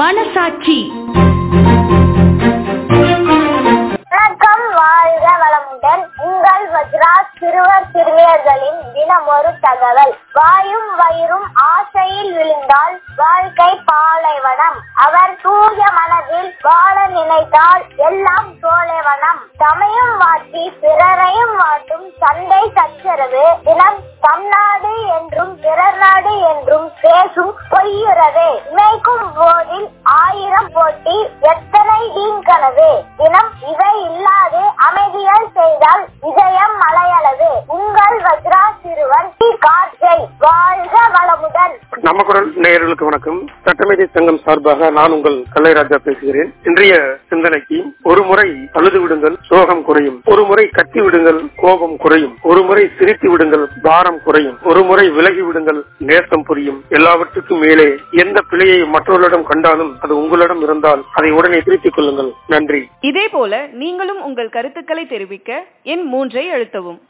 மனசாட்சி வணக்கம் வாழ்க வளமுடன் உங்கள் வஜ்ரா சிறுவர் சிறுமியர்களின் தினம் ஒரு தகவல் வாயும் வயிறும் ஆசையில் விழுந்தால் வாழ்க்கை பாலைவனம் அவர் தூய மனதில் வாழ நினைத்தால் எல்லாம் சோலைவனம் தமையும் வாட்டி பிறரையும் வாட்டும் சண்டை சச்சரவு தினம் தம் நாடு என்றும் பிறர் நாடு என்றும் பேசும் பொய்யுறவே இமைக்கும் போதில் ஆயிரம் போட்டி எத்தனை வீண் கனவு தினம் இவை இல்லாது அமைதியால் செய்தால் இதயம் மலையளவு உங்கள் வஜ்ரா சிறுவன் டி. கார்ஜை வாழ்க வளமுடன் நம்ம குரல் நேயர்களுக்கு வணக்கம் சட்டமேதை சங்கம் சார்பாக நான் உங்கள் கல்லைராஜா பேசுகிறேன் இன்றைய சிந்தனைக்கு ஒரு முறை அழுது விடுங்கள் சோகம் குறையும் ஒரு முறை கத்தி விடுங்கள் கோபம் குறையும் ஒரு முறை சிரித்து விடுங்கள் பாரம் குறையும் ஒரு முறை விலகி விடுங்கள் நேசம் புரியும் எல்லாவற்றுக்கும் மேலே எந்த பிழையை மற்றவர்களிடம் கண்டாலும் அது உங்களிடம் இருந்தால் அதை உடனே திருத்திக் கொள்ளுங்கள் நன்றி இதே போல நீங்களும் உங்கள் கருத்துக்களை தெரிவிக்க எண் மூன்றை அழுத்தவும்